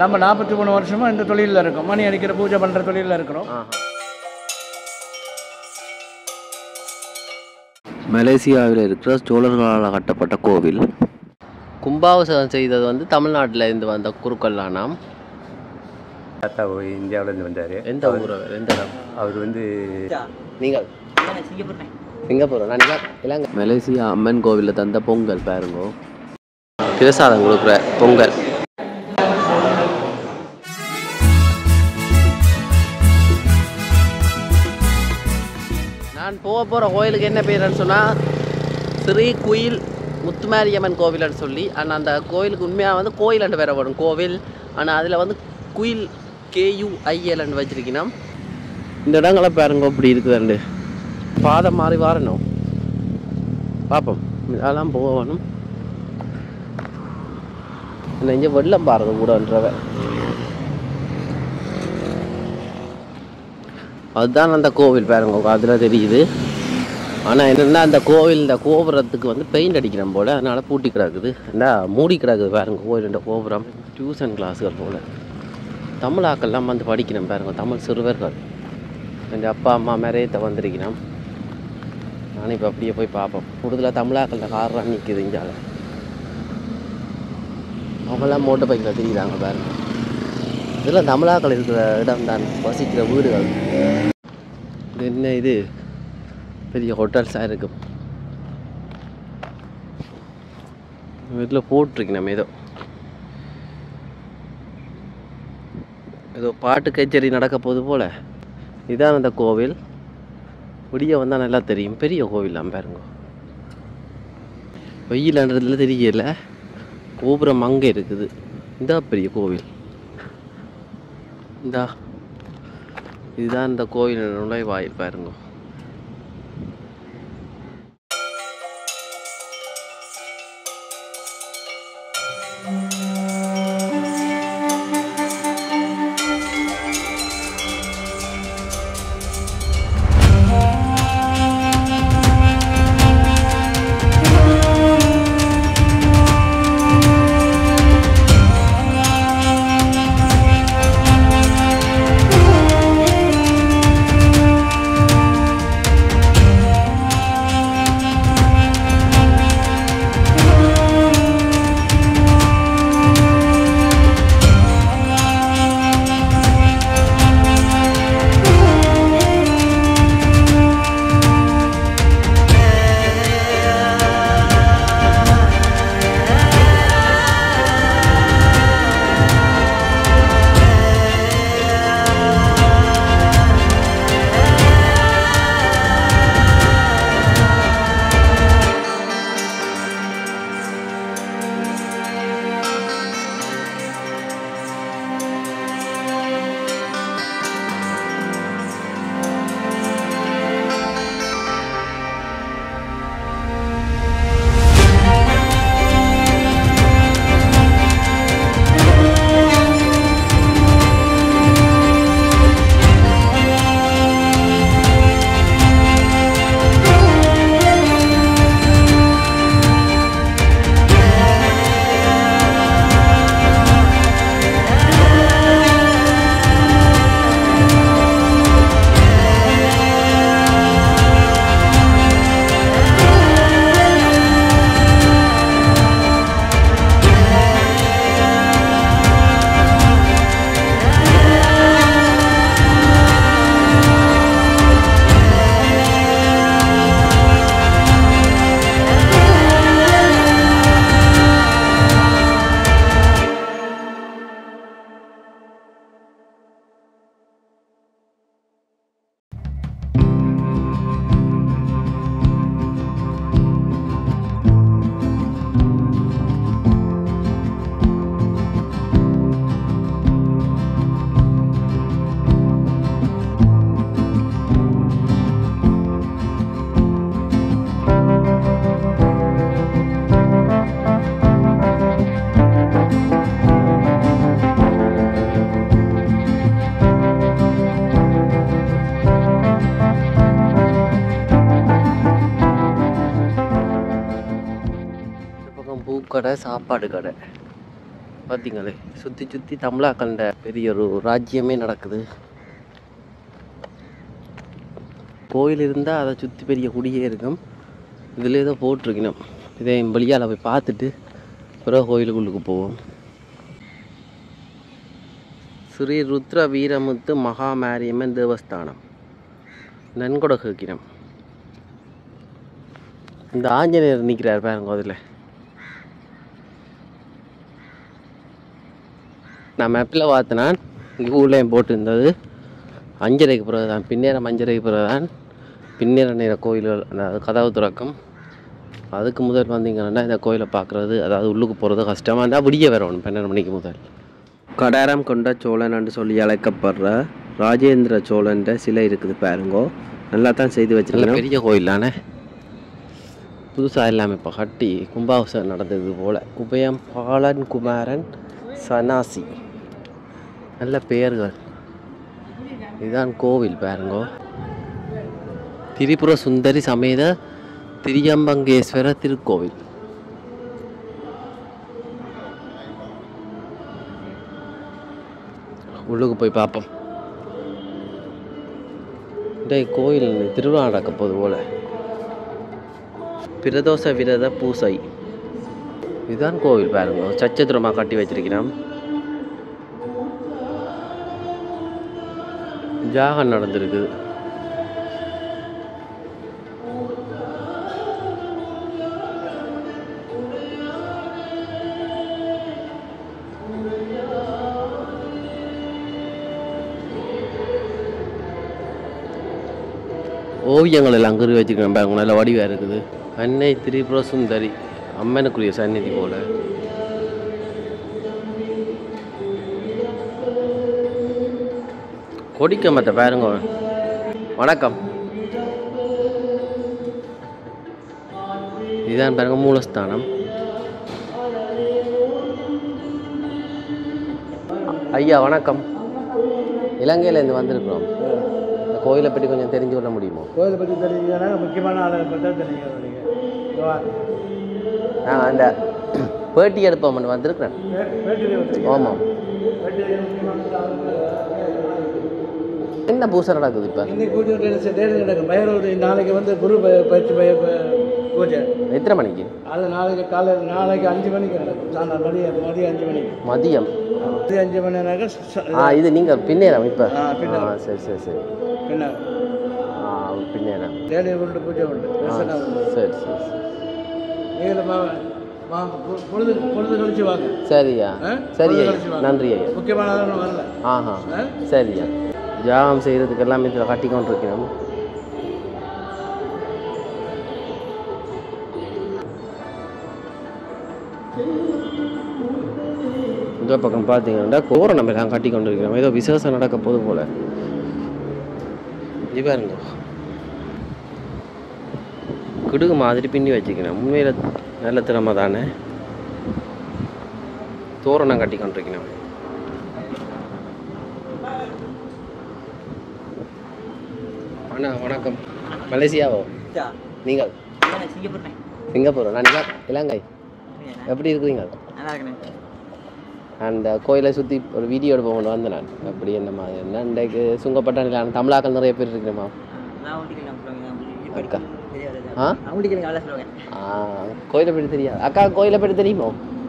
நம்ம நாற்பத்தி மூணு வருஷமாக இந்த தொழிலில் இருக்கோம் மணி அடிக்கிற பூஜை பண்ணுற தொழிலில் இருக்கிறோம் மலேசியாவில் இருக்கிற சோழர்களால் கட்டப்பட்ட கோவில் கும்பாபிஷேகம் செய்தது வந்து தமிழ்நாட்டில் இருந்து வந்த குருக்கள்லானாம் தாத்தா இந்தியாவிலேருந்து வந்தார் எந்த ஊர் அவர்? எந்த இடம் அவர் வந்து நீங்கள் சிங்கப்பூர் நான் இலங்கை- இலங்கை மலேசியா அம்மன் கோவிலில் தந்த பொங்கல் பாருங்க பிரசாதம் கொடுக்குற பொங்கல் நான் போக போகிற கோயிலுக்கு என்ன பேருன்னு சொன்னால் ஸ்ரீ குயில் முத்துமாரியம்மன் கோவில்னு சொல்லி ஆனால் அந்த கோயிலுக்கு உண்மையாக வந்து கோயிலண்டு வேற வரும் கோவில் ஆனால் அதில் வந்து குயில் கேயூஐஎல்னு வச்சிருக்கணும் இந்த இடங்களை பாருங்க இப்படி இருக்குதுண்டு பாதை மாறி வரணும் பார்ப்போம் இதெல்லாம் போகணும் நெஞ்ச வெள்ளம் பாருங்க கூடன்றவ அதுதான் அந்த கோவில் பாருங்க அதில் தெரியுது ஆனால் என்னென்னா அந்த கோவில் இந்த கோபுரத்துக்கு வந்து பெயிண்ட் அடிக்கிறோம் போல் அதனால் பூட்டி கிடக்குது என்ன மூடி கிடக்குது பாருங்க கோவிலுண்ட கோபுரம் டியூஷன் கிளாஸுகள் போல் தமிழ் ஆக்கள்லாம் வந்து படிக்கணும் பாருங்க தமிழ் சிறுவர்கள் என் அப்பா அம்மா மேரேத்த வந்திருக்கிறோம் நானும் இப்போ அப்படியே போய் பார்ப்போம் கூடுதலாக தமிழாக்களில் கார்லாம் நிற்குது இங்கால அவங்கெல்லாம் மோட்டர் பைக்கில் தெரியுறாங்க பாருங்க இதெல்லாம் தமிழாக்கள் இருக்கிற இடம் தான் வசிக்கிற வீடுகள் இது என்ன இது பெரிய ஹோட்டல்ஸாக இருக்கும் இதில் போட்டிருக்கு நம்ம ஏதோ ஏதோ பாட்டு கச்சேரி நடக்க போகுது போல் இதான் அந்த கோவில் விடிய வந்தால் நல்லா தெரியும் பெரிய கோவில்லாம் பாருங்க வெயிலன்றதுல தெரியல கோபுரம் அங்கே இருக்குது இந்த பெரிய கோவில் இந்தா இதுதான் இந்த கோவில் நுழைவாயில் பாருங்க இந்த பக்கம் பூக்கடை சாப்பாடு கடை பார்த்தீங்களே சுற்றி சுற்றி தமிழா கண்ட பெரிய ஒரு ராஜ்யமே நடக்குது கோயில் இருந்தால் அதை சுற்றி பெரிய குடியே இருக்கும் இதில் ஏதோ போட்டிருக்கணும் இதை வெளியால் போய் பார்த்துட்டு பிறகு கோயிலுக்குள்ளுக்கு போவோம் ஸ்ரீ ருத்ர வீரமுத்து மகாமாரியம்மன் தேவஸ்தானம் நன்கொடகிரம் இந்த ஆஞ்சநேயர் நிற்கிறார் பாருங்க அதில் நான் மேப்பில் பார்த்தேன் இங்கே ஊர்லேயும் போட்டிருந்தது அஞ்சரைக்கு பிறகு தான் பின்னேரம் அஞ்சரைக்கு பிறகு தான் பின்னேர நேர கோயில்கள் அதாவது கதவு திறக்கும் அதுக்கு முதல் வந்தீங்கன்னா இந்த கோயிலை பார்க்குறது அதாவது உள்ளுக்கு போகிறது கஷ்டமாக இருந்தால் விடிய வரணும் பன்னெண்டு மணிக்கு முதல் கடாரம் கொண்ட சோழன் என்று சொல்லி அழைக்கப்படுற ராஜேந்திர சோழன்ற சிலை இருக்குது பாருங்கோ நல்லா தான் செய்து வச்சிருக்கேன் பெரிய கோயில் தானே புதுசாக எல்லாமே இப்போ கட்டி கும்பாபிஷேகம் நடந்தது போல் உபயம் பாலன் குமாரன் சனாசி நல்ல பெயர்கள் இதுதான் கோவில் பாருங்கோ திரிபுர சுந்தரி சமேத திரியம்பங்கேஸ்வர திருக்கோவில் உள்ளுக்கு போய் பார்ப்போம் டேய் கோயில் திருவிழா நடக்க போகுது போல பிரதோஷ விரத பூசை இதுதான் கோவில் பாருங்க சச்சதுரமாக கட்டி வச்சிருக்கிறோம் ஜாகம் நடந்திருக்குது ஓவியங்கள் எல்லாம் அங்கே வச்சுருக்கேன் பாருங்க நல்ல வடிவாக இருக்குது அன்னை திரிபுர சுந்தரி அம்மனுக்குரிய சந்நிதி போல கொடிக்க மத்த பாருங்க வணக்கம் இதுதான் பாருங்க மூலஸ்தானம் ஐயா வணக்கம் இலங்கையிலேருந்து வந்திருக்கிறோம் இந்த கோயிலை பற்றி கொஞ்சம் தெரிஞ்சு கொள்ள முடியுமோ கோயிலை பற்றி தெரிஞ்சுன்னா முக்கியமான ஆளை பற்றி தெரிஞ்சுக்கணும் நீங்கள் நான் அந்த பேட்டி எடுப்போம் வந்திருக்கிறேன் வேட்டிலே வச்சுருக்கீங்க ஆமாம் வேட்டிலே முக்கியமான ஆளு என்ன பூசை நடக்குது இப்போ இன்னைக்கு பூஜை டேட் டேட் நடக்கும் பைரவர் நாளைக்கு வந்து குரு ப- பயிற்சி பய- ப- பூஜை எத்தனை மணிக்கு அது நாளைக்கு காலையில் நாளைக்கு அஞ்சு மணிக்கு நடக்கும் சாயந்தரம் மதியம் மதியம் அஞ்சு மணிக்கு மதியம் மதியம் அஞ்சு மணினாக்க ச- ஆ இது நீங்கள் பின்னேரம் இப்போ ஆ, பின்னேரம். ஆ சரி சரி சரி பின்ன ஆ பின்னேரம் டேலி உண்டு பூஜை உண்டு ஆ பெருசாக உண்டு சரி சரி சரி. நீங்கள் வாங்க பொ- பொழுது பொழுது கழிச்சு வாங்க சரியா ஆ? சரி பொழுது ஐயா கழிச்சு வாங்க. நன்றி ஐயா முக்கியமானதாக வரல ஆஹா ஆ? சரியா ஜாகம் செய்கிறதுக்கு எல்லாமே இதில் கட்டி கொண்டு இருக்கிறோம் இந்த பக்கம் பார்த்தீங்கன்னா கோரை நம்ம எல்லாம் கட்டி கொண்டு இருக்கிறோம் ஏதோ விசேஷம் நடக்க போது போல இது பாருங்க கிடுகு மாதிரி பின்னி வச்சுக்கிறேன் உண்மையில் நல்ல திறமை தானே தோரணம் கட்டி கொண்டிருக்கிறோம் அண்ணா வணக்கம் மலேசியாவோ நீங்கள் சிங்கப்பூர் நான் இலா- இலங்கை எப்படி இருக்கிறீங்க அந்த கோயிலை சுற்றி ஒரு வீடியோ எடுப்போம் கொண்டு வந்தேன் நான் அப்படி என்ன மாதிரி என்ன இன்றைக்கு சுங்கப்பட்டாணியில் தமிழாக்கள் நிறைய பேர் இருக்கிறோமா அக்கா ஆ ஆ கோயிலை பற்றி தெரியாது அக்கா கோயிலை பற்றி தெரியுமோ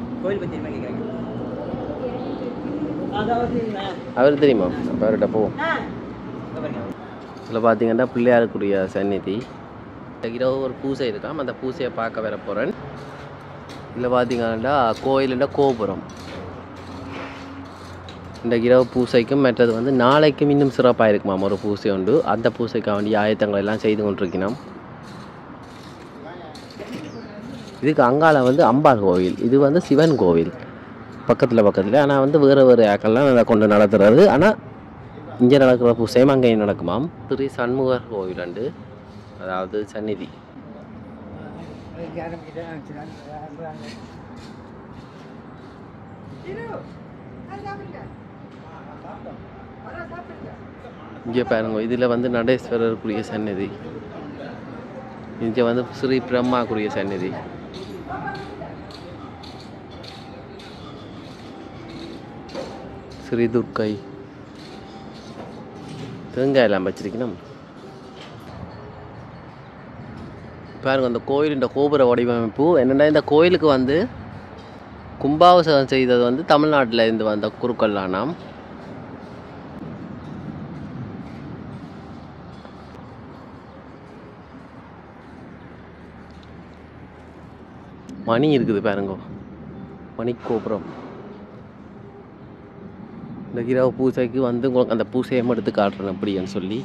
அவர் தெரியுமா அப்போ அவர்கிட்ட போவோம் இதில் பார்த்தீங்கன்னா பிள்ளையாருக்குரிய சந்நிதி இரவு ஒரு பூசை இருக்காம் அந்த பூசையை பார்க்க வர போகிறேன் இதில் பார்த்தீங்கன்னா கோயிலுண்ட கோபுரம் இந்த இரவு பூசைக்கும் மற்றது வந்து நாளைக்கும் இன்னும் சிறப்பாக இருக்குமாம் ஒரு பூசை உண்டு அந்த பூசைக்காக வேண்டிய ஆயத்தங்களை எல்லாம் செய்து கொண்டிருக்கிறோம் இதுக்கு அங்கால வந்து அம்பாள் கோவில் இது வந்து சிவன் கோவில் பக்கத்தில் பக்கத்தில் ஆனால் வந்து வேறு வேறு ஆக்கள்லாம் அதை கொண்டு நடத்துறது ஆனால் இங்கே நடக்கிற பூசையும் அங்கேயும் நடக்குமாம் ஸ்ரீ சண்முகர் கோவில் உண்டு அதாவது சந்நிதி இங்கே பாருங்க இதில் வந்து நடேஸ்வரருக்குரிய சந்நிதி இங்கே வந்து ஸ்ரீ பிரம்மாக்குரிய சந்நிதி ஸ்ரீ துர்க்கை தேங்காய் எல்லாம் வச்சிருக்கணும் பாருங்க அந்த கோயிலின் கோபுர வடிவமைப்பு என்னென்னா இந்த கோயிலுக்கு வந்து கும்பாபிஷேகம் செய்தது வந்து தமிழ்நாட்டில் இருந்து வந்த குருக்கள்லானாம் மணி இருக்குது பாருங்க மணி கோபுரம் இந்த இரவு பூஜைக்கு வந்து உங்களுக்கு அந்த பூசையை எடுத்து காட்டுறேன் அப்படின்னு சொல்லி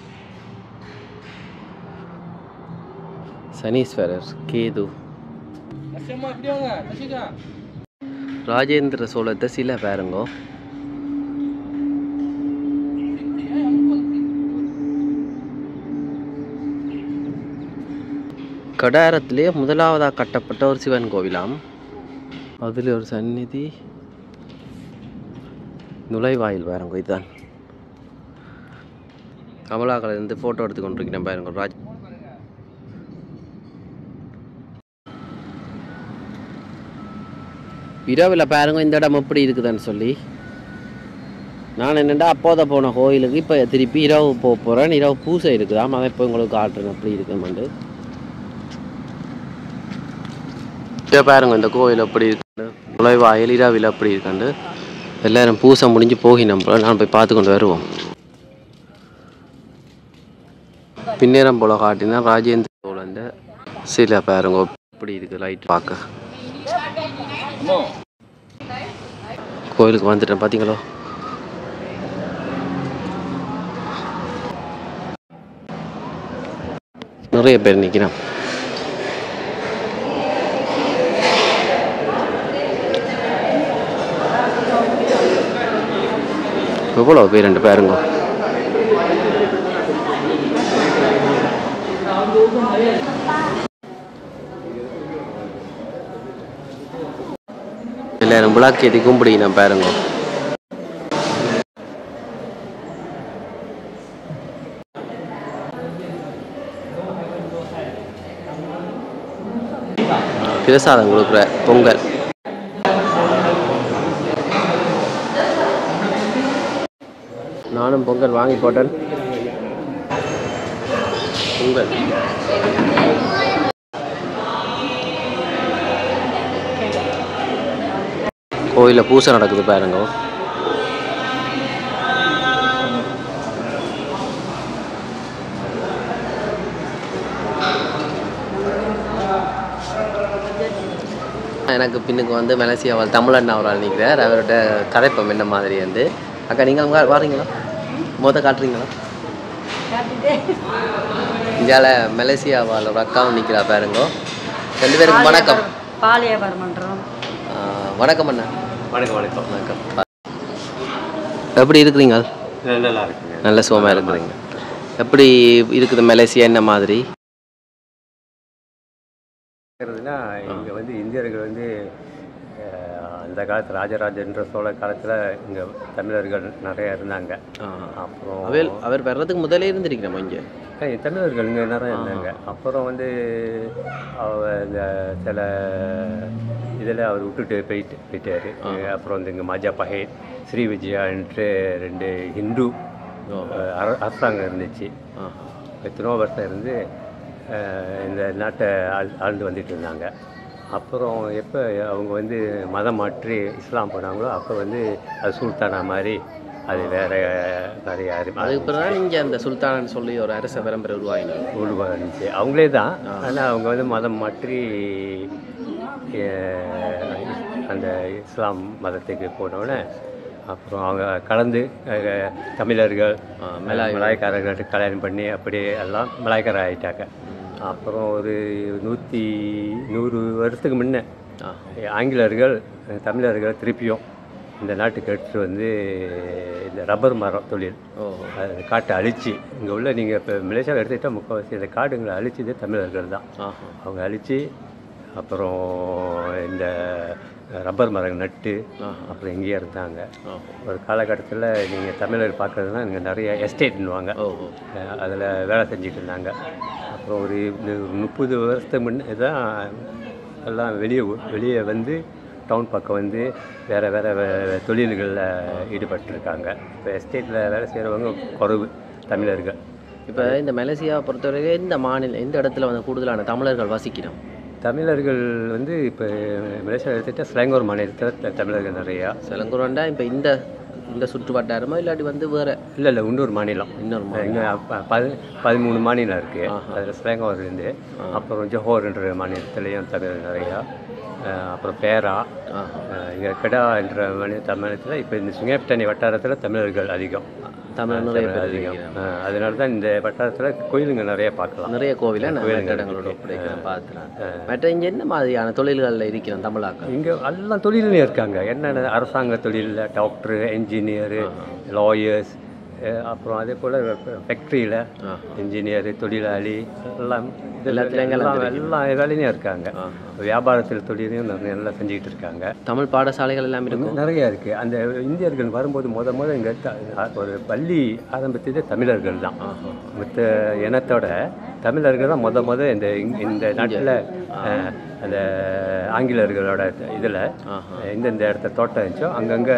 சனீஸ்வரர் கேது ராஜேந்திர சோழத்தை சில பாருங்கோ கடாரத்திலே முதலாவதாக கட்டப்பட்ட ஒரு சிவன் கோவிலாம் அதில் ஒரு சந்நிதி நுழைவாயில் பாருங்க இதுதான் கமலாக்கள் இருந்து ஃபோட்டோ எடுத்து கொண்டிருக்கிறேன் பாருங்க ராஜ் இரவில் பாருங்க இந்த இடம் எப்படி இருக்குதுன்னு சொல்லி நான் என்னென்னா அப்போத போன கோயிலுக்கு இப்போ திருப்பி இரவு போக போகிறேன் இரவு பூசை இருக்குதாம் அதை இப்போ உங்களுக்கு காட்டுறேன் எப்படி இருக்குமெண்டு இப்போ பாருங்க இந்த கோயில் எப்படி இருக்கு நுழைவாயில் இரவில் எப்படி இருக்காண்டு எல்லாரும் பூசை முடிஞ்சு போகினோம் போல நான் போய் பார்த்து கொண்டு வருவோம் பின்னேரம் போல காட்டினா ராஜேந்திர சோழன் சில பாருங்க எப்படி இருக்கு லைட் பார்க்க கோயிலுக்கு வந்துட்டேன் பார்த்தீங்களோ நிறைய பேர் நிற்கிறான் எவ்வளோ பேர் ரெண்டு பாருங்க எல்லாரும் விளக்கேற்றி கும்பிடிக்கணும் பாருங்க பிரசாதம் கொடுக்குற பொங்கல் நானும் பொங்கல் வாங்கி போட்டேன் பொங்கல் கோயிலில் பூசை நடக்குது பாருங்க எனக்கு பின்னுக்கு வந்து மலேசியாவால் தமிழன் அவரால் நிற்கிறார் அவரோட கதைப்பம் என்ன மாதிரி வந்து அக்கா நீங்கள் அங்கே வாரீங்களா மொத்த காட்டுறீங்களா இந்தியால மலேசியாவால் ஒரு அக்காவும் நிற்கிறா பாருங்க ரெண்டு பேருக்கும் வணக்கம் பால் வியாபாரம் பண்ணுறோம் ஆ, வணக்கம் அண்ணா வணக்கம் வணக்கம் வணக்கம் எப்படி இருக்கிறீங்க நல்லா இருக்குங்க நல்ல சுகமாக இருக்கிறீங்க எப்படி இருக்குது மலேசியா என்ன மாதிரி இருக்கிறதுனா இங்கே வந்து இந்தியர்கள் வந்து அஹ், அந்த காலத்து ராஜராஜன்ற சோழ காலத்தில் இங்கே தமிழர்கள் நிறைய இருந்தாங்க அப்புறம் அவர் அவர் வர்றதுக்கு முதலே இருந்திருக்கிறோம் இங்கே ஏய், தமிழர்கள் இங்கே நிறைய இருந்தாங்க அப்புறம் வந்து அவ இந்த சில இதில் அவர் விட்டுட்டு போயிட்டு போயிட்டாரு அப்புறம் வந்து இங்கே மஜா பஹேட் ஸ்ரீ விஜயான்ட்டு ரெண்டு ஹிந்து அஹ், அர- அரசாங்கம் இருந்துச்சு எத்தனோ வருஷம் இருந்து அஹ், இந்த நாட்டை ஆள் ஆழ்ந்து வந்துட்டு இருந்தாங்க அப்புறம் எப்போ அவங்க வந்து மதம் மாற்றி இஸ்லாம் போனாங்களோ அப்போ வந்து அது சுல்தானா மாதிரி அது வேற நிறைய அறி அதுக்கு பிறகு இங்கே அந்த சுல்தானன்னு சொல்லி ஒரு அரச பரம்பரை உருவாகினாங்க உருவாக இருந்துச்சு அவங்களே தான் ஆனால் அவங்க வந்து மதம் மாற்றி அஹ், அந்த இஸ்லாம் மதத்துக்கு போனோடனே அப்புறம் அவங்க கலந்து அஹ், தமிழர்கள் மலாய். மலாய்க்காரர்கள்ட்ட கல்யாணம் பண்ணி அப்படியே எல்லாம் மலாய்க்காரர் ஆகிட்டாங்க அப்புறம் ஒரு நூற்றி நூறு வருஷத்துக்கு முன்ன ஆ. ஆங்கிலேயர்கள் அஹ், தமிழர்கள் திருப்பியும் இந்த நாட்டுக்கு எடுத்துகிட்டு வந்து இந்த ரப்பர் மரம் தொழில் ஓ அது காட்டை அழிச்சு இங்கே உள்ள நீங்கள் இப்போ மலேசியாவில் எடுத்துக்கிட்டால் முக்கால்வாசி இந்த காடுங்களை அழிச்சதே தமிழர்கள் தான் ஆஹா அவங்க அழித்து அப்புறம் இந்த ரப்பர் மரம் நட்டு அப்புறம் இங்கேயே இருந்தாங்க ஒரு காலகட்டத்தில் நீங்கள் தமிழர் பார்க்குறதுனா இங்கே நிறைய எஸ்டேட்னுவாங்க ஓ ஓ அதில் வேலை செஞ்சுட்டு இருந்தாங்க அப்புறம் ஒரு இந்த முப்பது வருஷத்துக்கு முன்னே தான் எல்லாம் வெளியே வெளியே வந்து டவுன் பக்கம் வந்து வேறு வேறு தொழில்களில் ஈடுபட்டிருக்காங்க இப்போ எஸ்டேட்டில் வேலை செய்கிறவங்க குறைவு தமிழர்கள் இப்போ இந்த மலேசியாவை பொறுத்தவரைக்கும் எந்த மாநிலம் எந்த இடத்துல வந்து கூடுதலான தமிழர்கள் வசிக்கிறோம் தமிழர்கள் வந்து இப்போ மலேசியா எடுத்துகிட்டா ஸ்லாங்கூர் மாநிலத்தில் த- தமிழர்கள் நிறையா சிலங்குறோண்டா இப்போ இந்த இந்த சுற்று வட்டாரமோ இல்லாட்டி வந்து வேற இல்லை இல்லை இன்னொரு மாநிலம் இன்னொரு மாநிலம். இங்கே பதி பதிமூணு மாநிலம் இருக்குது அதில் ஸ்லாங்கூர்லேருந்து அப்புறம் ஜோஹோர்ன்ற மாநிலத்துலேயும் தமிழ் நிறையா அஹ் அப்புறம் பேரா இங்கே கெடா என்ற மாநில தமிழகத்தில் இப்போ இந்த சிங்கப்பட்டணி வட்டாரத்தில் தமிழர்கள் அதிகம் தமிழ் நிறைய பேர் அதிகம் இருக்கிறாங்க. அஹ் அதனால தான் இந்த வட்டாரத்தில் கோயிலுங்க நிறைய பார்க்கலாம் நிறைய கோவிலை நான் கோவில்கள் இடங்களோட இருக்கு. ஒப்படைக்கிறேன் பார்த்துறேன் மற்ற இங்கே என்ன மாதிரியான தொழில்களில் இருக்கிறோம் தமிழாக்கள் இங்கே எல்லாம் தொழிலையும் இருக்காங்க என்னென்ன அரசாங்க தொழிலில் டாக்டரு என்ஜினியரு லாயர்ஸ் அப்புறம் அதே போல் ஃபேக்ட்ரியில் இன்ஜினியரு தொழிலாளி எல்லாம் இதுல எல்லாத்துலயும் எல்லாம் கலந்துருக்கு. எல்லா வேலையும் இருக்காங்க வியாபாரத்தில் தொழிலையும் நிறைய நல்லா செஞ்சுக்கிட்டு இருக்காங்க தமிழ் பாடசாலைகள் எல்லாம் இருக்கும் நிறைய இருக்குது அந்த இந்தியர்கள் வரும்போது முத முத இங்கே ஒரு பள்ளி ஆரம்பித்ததே தமிழர்கள் தான் மற்ற இனத்தோட தமிழர்கள் தான் முத முத இந்த இங்க- இந்த நாட்டில் அந்த ஆங்கிலேயர்களோட இதில் எந்தெந்த இடத்த தோட்டம் இருந்துச்சோ அங்கங்கே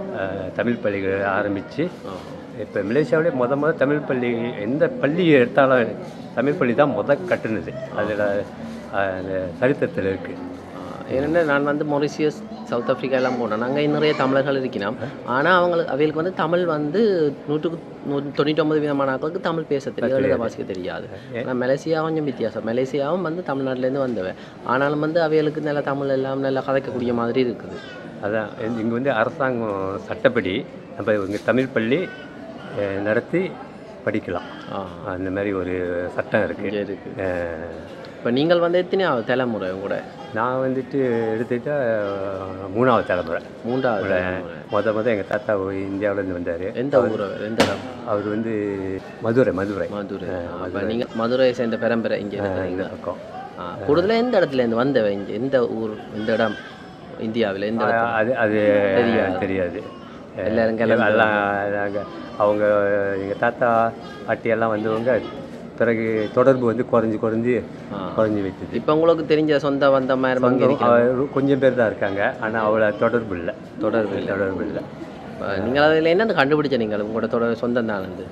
தமிழ் பள்ளிகள் ஆரம்பித்து இப்போ மலேசியாவிலே முத முத தமிழ் பள்ளி எந்த பள்ளி எடுத்தாலும் தமிழ் பள்ளி தான் முத கட்டுனது அதில் அந்த சரித்திரத்தில் இருக்குது ஏன்னா நான் வந்து மொரிசியஸ் சவுத் ஆஃப்ரிக்கா எல்லாம் போனேன் அங்கே நிறைய தமிழர்கள் இருக்கிறோம் ஆனால் அவங்களுக்கு அவைகளுக்கு வந்து தமிழ் வந்து நூற்றுக்கு நூ தொண்ணூற்றொம்பது விதமான ஆட்களுக்கு தமிழ் பேச தெரியாது எழுத வாசிக்க தெரியாது ஆனால் மலேசியா கொஞ்சம் வித்தியாசம் மலேசியாவும் வந்து தமிழ்நாட்டிலேருந்து வந்தவன் ஆனாலும் வந்து அவைகளுக்கு நல்ல தமிழ் எல்லாம் நல்லா கதைக்கக்கூடிய மாதிரி இருக்குது அதான் இங்கே வந்து அரசாங்கம் சட்டப்படி நம்ம இங்கே தமிழ் பள்ளி அஹ், நடத்தி படிக்கலாம் ஆ அந்த மாதிரி ஒரு சட்டம் இருக்குது இங்கே இருக்குது இப்போ நீங்கள் வந்து எத்தனையாவது தலைமுறை கூட நான் வந்துட்டு எடுத்துக்கிட்டா அஹ், மூணாவது தலைமுறை மூன்றாவது தலைமுறை. முத முத எங்கள் தாத்தா இந்தியாவிலேருந்து வந்தார் எந்த ஊர் அவர்? எந்த இடம் அவர் வந்து மதுரை மதுரை மதுரை அப்போ நீங்கள் மதுரையை சேர்ந்த பெரம்பரை இங்கே இந்த இருக்கிறீங்க பக்கம் ஆ கூடுதலாக எந்த இடத்துல இருந்து வந்தவன் இங்கே எந்த ஊர் எந்த இடம் இந்தியாவில் எந்த இடத்துல அது அது தெரியாது எல்லாரும் கிளம்பி எல்லாம் நாங்க- அவங்க எங்கள் தாத்தா பாட்டி எல்லாம் வந்தவங்க பிறகு தொடர்பு வந்து குறைஞ்சி குறைஞ்சி குறைஞ்சி வைத்தது இப்போ உங்களுக்கு தெரிஞ்ச சொந்த வந்த மாதிரி அங்கே சொந்தம் அவ- கொஞ்சம் பேர் தான் இருக்காங்க ஆனால் அவ்வளோ தொடர்பு இல்லை தொடர்பு இல்லை தொடர்பு இல்லை நீங்கள் அதில் என்னென்னு கண்டுபிடிச்ச நீங்கள் உங்களோட தொடர் சொந்தம் தான் வந்து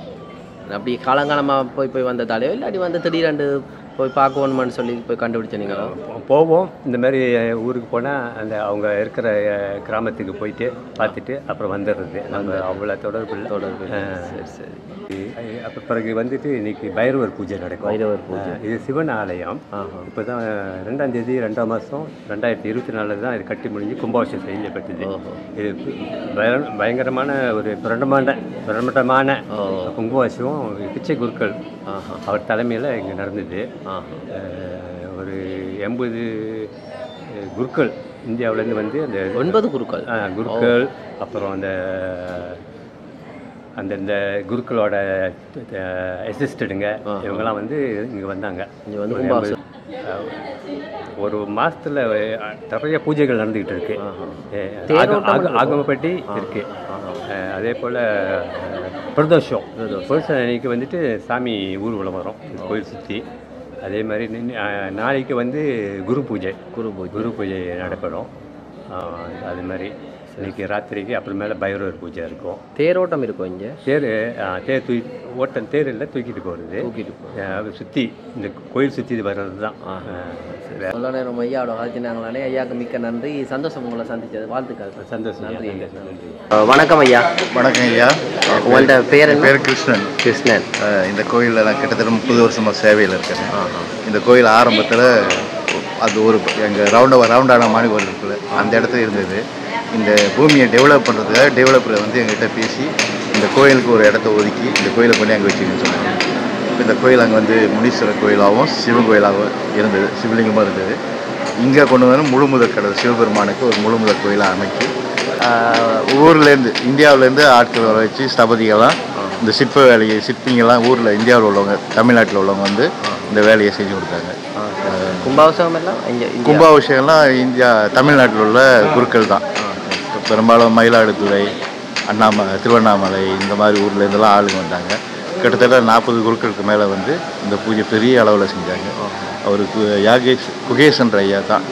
அப்படி காலங்காலமாக போய் போய் வந்ததாலேயோ இல்லாட்டி வந்து திடீரெண்டு போய் பார்க்கணுமான்னு சொல்லி போய் கண்டுபிடிச்ச நீங்களோ போ- போவோம் இந்த மாதிரி ஊருக்கு போனால் அந்த அவங்க இருக்கிற அஹ், கிராமத்துக்கு போயிட்டு பார்த்துட்டு அப்புறம் வந்துடுறது நம்ம அவ்வளோ தொடர்பு இல்லை தொடர்பு சரி சரி அப்போ பிறகு வந்துட்டு இன்னைக்கு பைரவர் பூஜை நடக்கும் பைரவர் பூஜை. இது சிவன் ஆலயம் ஆஹா. இப்போ தான் ரெண்டாம் தேதி ரெண்டாம் மாதம் ரெண்டாயிரத்தி இருபத்தி நாலில் தான் இது கட்டி முடிஞ்சு கும்பாபிஷேகம் செய்யப்பட்டது ஓஹோ இது பய- பயங்கரமான ஒரு பிரண்டமான பிரண்டமான ஓ கும்பாபிஷேகம் பிச்சை குருக்கள் ஆஹா அவர் தலைமையில் இங்கே நடந்தது ஆஹா அஹ், ஒரு எண்பது அஹ், குருக்கள் இந்தியாவிலேருந்து வந்து அந்த ஒன்பது குருக்கள் ஆ, குருக்கள் அப்புறம் அந்த அந்த இந்த குருக்களோட அசிஸ்டடுங்க இவங்கெல்லாம் வந்து இங்கே வந்தாங்க இங்கே வந்து ஒரு கும்பாபிஷேகம். எண்பது- ஒரு மாசத்துல நிறைய பூஜைகள் நடந்துக்கிட்டு இருக்கு ஆஹா. அஹ், தேரோட்டம் ஆக- ஆக- ஆகமப்பட்டி இருக்கு அஹ், அதே போல் பிரதோஷம் பிரதோஷம் அன்னைக்கு வந்துட்டு சாமி ஊர்வலம் வரும் கோயில் சுற்றி அதே மாதிரி நின்னு- அஹ், நாளைக்கு வந்து குரு பூஜை குரு பூஜை குரு பூஜை நடைபெறும் ஆஹ் அது மாதிரி இன்னைக்கு ராத்திரிக்கு அப்புறமேல பைரவர் பூஜை இருக்கும் தேரோட்டம் இருக்கும் இங்கே தேர் ஆஹ் தேர் தூக்கி ஓட்டம் தேர் இல்லை தூக்கிட்டு போகிறது தூக்கிட்டு போ சுற்றி இந்த கோயில் சுற்றி வர்றது தான் அவ்வளோ நேரம் ஐயாவோட வாழ்த்தினாங்களானே ஐயாவுக்கு மிக்க நன்றி சந்தோஷம் உங்களை சந்திச்சது வாழ்த்துக்கள் சந்தோஷம் நன்றி நன்றி ஐயா. நன்றி வணக்கம் ஐயா வணக்கம் ஐயா உங்களோட பேர் என்ன பேர் கிருஷ்ணன் கிருஷ்ணன் அஹ் இந்த கோயிலில் நான் கிட்டத்தட்ட முப்பது வருஷமாக சேவையில் இருக்கேன் இந்த கோயில் ஆரம்பத்தில் அது ஒரு எங்கள் ரவுண்ட ரவுண்டான மாதிரி ஒரு இருக்குல்ல அந்த இடத்துல இருந்தது இந்த பூமியை டெவலப் பண்ணுறதுக்காக டெவலப்பர் வந்து எங்ககிட்ட பேசி இந்த கோயிலுக்கு ஒரு இடத்த ஒதுக்கி இந்த கோயிலை கொண்டு அங்கே வச்சுக்கணும்னு சொன்னாங்க இப்போ இந்த கோயில் அங்கே வந்து முனீஸ்வரர் கோயிலாகவும் சிவன் கோயிலாகவும் இருந்தது சிவலிங்கமாக இருந்தது இங்கே கொண்டு வந்து முழுமுதற் கடவுள் சிவபெருமானுக்கு ஒரு முழுமுதற் கோயிலாக அமைச்சு ஆஹ் ஊர்லேருந்து இந்தியாவிலேருந்து ஆட்கள் வர வச்சு ஸ்தபதிகள்லாம் இந்த சிற்ப வேலையை சிற்பிங்கெல்லாம் ஊரில் இந்தியாவில் உள்ளவங்க தமிழ்நாட்டில் உள்ளவங்க வந்து இந்த வேலையை செஞ்சு கொடுத்தாங்க கும்பாபிஷேகம் எல்லாம் இங்கே கும்பாபிஷேகம்லாம் இந்தியா தமிழ்நாட்டில் உள்ள குருக்கள் தான் பெரும்பாலும் மயிலாடுதுறை அண்ணாமலை திருவண்ணாமலை இந்த மாதிரி ஊர்ல இருந்தெல்லாம் ஆளுங்க வந்தாங்க கிட்டத்தட்ட நாற்பது குருக்களுக்கு மேலே வந்து இந்த பூஜை பெரிய அளவில் செஞ்சாங்க அவருக்கு யாகேஷ் குகேசன்ற ஐயா தான்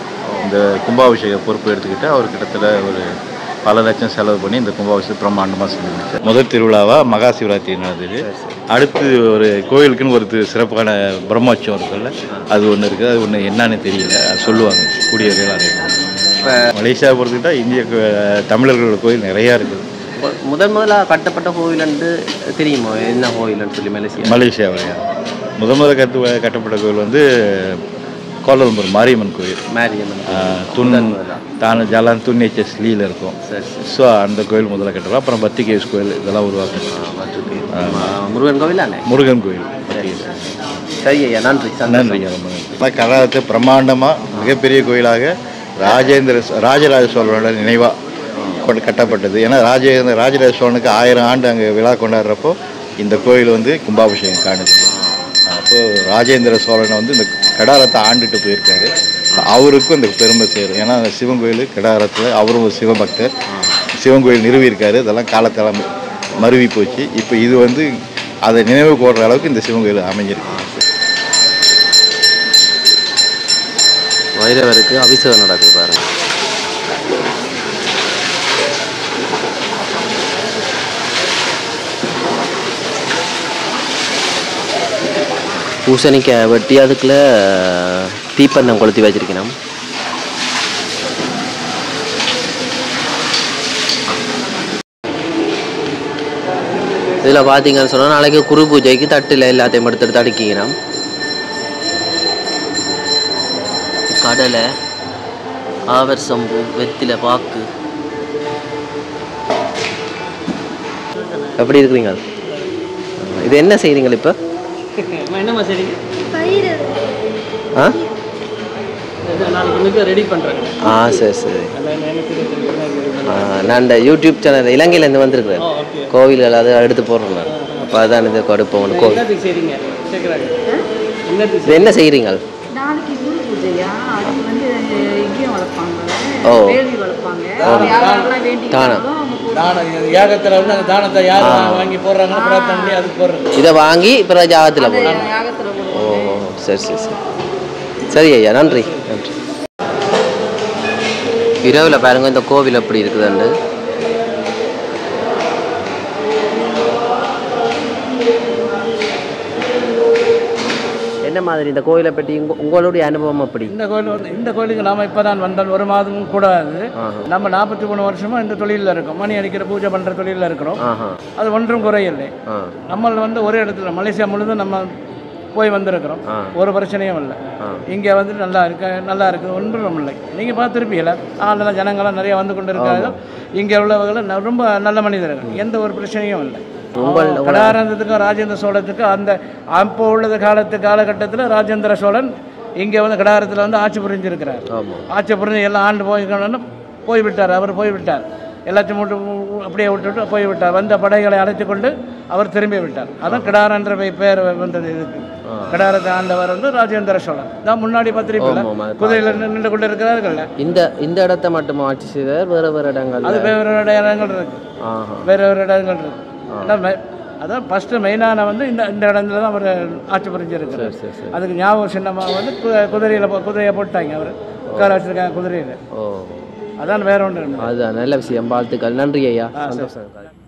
இந்த கும்பாபிஷேக பொறுப்பு எடுத்துக்கிட்டு அவர் கிட்டத்தட்ட ஒரு பல லட்சம் செலவு பண்ணி இந்த கும்பாபிஷேகம் பிரம்மாண்டமாக செஞ்சு முடிச்சார் முதல் திருவிழாவாக மகா சிவராத்திரி நடந்தது அடுத்து ஒரு கோயிலுக்குன்னு ஒரு தி- சிறப்பான பிரம்மோற்சவம் இருக்குல்ல அது ஒன்று இருக்குது அது ஒன்று என்னன்னு தெரியல அது சொல்லுவாங்க கூடிய விரைவில் அறிவிப்பாங்க. இப்போ மலேசியா பொறுத்துக்கிட்டா இந்திய கோ- தமிழர்களோட கோயில் நிறையா இருக்குது முதன் முதலாக கட்டப்பட்ட கோவில்ன்ட்டு தெரியுமா என்ன கோவில்னு சொல்லி மலேசியா மலேசியாவிலையா முத முத கட்டு கட்டப்பட்ட கோயில் வந்து கோலாலம்பூர் மாரியம்மன் கோயில் மேரியம்மன் ஆஹ், துன் தான ஜலான் துன் ஹெச்எஸ் லீல இருக்கும் சரி சரி ஸோ அந்த கோயில் முதல்ல கட்டலாம் அப்புறம் பத்தி கேவ்ஸ் கோயில் இதெல்லாம் உருவாக்கணும் ஆ, முருகன் கோவில் தானே முருகன் கோயில் சரி ஐயா நன்றி சந்தோஷம். நன்றி ரொம்ப நன்றி கடாரத்தை பிரம்மாண்டமாக மிகப்பெரிய கோயிலாக ராஜேந்திர சோ- ராஜராஜ சோழனோட நினைவாக கொண்டு கட்டப்பட்டது ஏன்னா ராஜேந்திர ராஜராஜ சோழனுக்கு ஆயிரம் ஆண்டு அங்கே விழா கொண்டாடுறப்போ இந்த கோயில் வந்து கும்பாபிஷேகம் காணுது அப்போ ராஜேந்திர சோழனை வந்து இந்த கடாரத்தை ஆண்டுட்டு போயிருக்காரு அவருக்கும் இந்த பெருமை சேரும் ஏன்னா அந்த சிவன் கோயில் கடாரத்தில் அவரும் ஒரு சிவபக்தர் சிவன் கோயில் நிறுவியிருக்காரு இதெல்லாம் காலத்தெல்லாம் மருவி போச்சு இப்போ இது வந்து அதை நினைவு கூடுற அளவுக்கு இந்த சிவன் கோயில் அமைஞ்சிருக்கு வைரவருக்கு அபிஷேகம் நடக்குது பாருங்க பூசணிக்காய் வெட்டி அதுக்குள்ள தீப்பந்தம் கொளுத்தி வச்சிருக்கணும் இதில் பார்த்தீங்கன்னு சொன்னால் நாளைக்கு குரு பூஜைக்கு தட்டில் எல்லாத்தையும் எடுத்து எடுத்து அடுக்கிக்கணும் கடலை ஆவர் சம்பு வெத்திலை பாக்கு எப்படி இருக்கிறீங்க இது என்ன செய்றீங்க இப்போ என்னம்மா சரி ஆ நாளைக்கு மிக ரெடி பண்ணுறேன் ஆ சரி சரி அதான் எனக்கு தெரியும். ஆ, நான் இந்த யூடியூப் சேனல் இலங்கையிலேருந்து வந்திருக்கிறேன் ஓகே கோவில்கள் அதை எடுத்து போடுறேன் நான் அப்போ அதான் இது கொடுப்போம் கோவில் என்னத்துக்கு செய்றீங்க கேட்குறாங்க என்னத்துக்கு இது என்ன செய்கிறீங்க நாளைக்கு குரு பூஜையா அது வந்து எங்கேயும் வளர்ப்பாங்க ஓ. வேள்வி வளர்ப்பாங்க யாரெல்லாம் வேண்டிக்கிட்டாங்களோ அவங்க போட்டு தானம் யாகத்தில் வந்து அந்த தானத்தை யார் வாங்கி போடுறாங்கன்னு பிரார்த்தனை பண்ணி அதுக்கு போடுறது இதை வாங்கி பிறகு ஜாகத்தில் போடணும் யாகத்தில் ஓ போடுவாங்க சரி சரி சரி சரி ஐயா நன்றி நன்றி இரவில் பாருங்க இந்த கோவில் எப்படி இருக்குதுண்டு என்ன மாதிரி இந்த கோவிலை பற்றி உங்க உங்களுடைய அனுபவம் அப்படி இந்த கோயில் வந்து இந்த கோயிலுக்கு நாம இப்போ தான் வந்தோம் ஒரு மாதமும் கூட ஆகுது ஆஹா. நம்ம நாற்பத்தி மூணு வருஷமா இந்த தொழிலில் இருக்கோம் மணி அடிக்கிற பூஜை பண்ணுற தொழிலில் இருக்கிறோம் ஆஹா அது ஒன்றும் குறையில்லை ஆ நம்ம வந்து ஒரே இடத்துல மலேசியா முழுதும் நம்ம போய் வந்திருக்கிறோம் ஆ. ஒரு பிரச்சனையும் இல்லை ஆ. இங்கே வந்து நல்லா இருக்கு நல்லா இருக்குது ஒன்றும் இல்லை நீங்கள் பார்த்துருப்பீங்களா ஆளுநர் ஜனங்கள்லாம் நிறைய வந்து கொண்டு இருக்காங்க இங்கே உள்ளவர்கள் ந- ரொம்ப நல்ல மனிதர்கள் எந்த ஒரு பிரச்சனையும் இல்லை உங்கள் கடாரந்தத்துக்கும் ராஜேந்திர சோழத்துக்கும் அந்த அப்போ உள்ளது காலத்து காலகட்டத்தில் ராஜேந்திர சோழன் இங்கே வந்து கடாரத்தில் வந்து ஆட்சி புரிஞ்சிருக்கிறார் ஆமாம் ஆட்சி புரிஞ்சு எல்லாம் ஆண்டு போய்க்கணும்னு போய்விட்டார் அவர் போய்விட்டார் எல்லாத்தையும் விட்டு அப்படியே விட்டுட்டு போய்விட்டார் வந்த படைகளை அழைத்து கொண்டு அவர் திரும்பி விட்டார் அதான் கிடார் என்ற பெ- பெயர் வந்தது இதுக்கு கிடாரத்தை ஆண்டவர் வந்து ராஜேந்திர சோழன் தான் முன்னாடி பத்திரிக்கையில் ஆமாம், அது குதிரையில் நின்று கொண்டு இருக்கிறார்கள்ல இந்த இந்த இடத்த மட்டும் ஆட்சி செய்தார் வேறு வேறு இடங்கள் அது வேறு வேறு இடங்கள் இருக்கு ஆஹா வேறு வேறு இடங்கள் இருக்கு அதான் மெ- அதான் ஃபஸ்ட்டு மெயினான வந்து இந்த இந்த இடத்துல தான் அவர் ஆட்சி புரிஞ்சிருக்கிறார் சரி சரி அதுக்கு ஞாபகம் சின்னமாக வந்து கு- குதிரையில போ- குதிரையை போட்டாங்க அவர் உட்கார வச்சிருக்காங்க குதிரையில் ஓ அதான் வேற ஒன்று அதுதான் நல்ல விஷயம் வாழ்த்துக்கள் நன்றி ஐயா சந்தோஷம்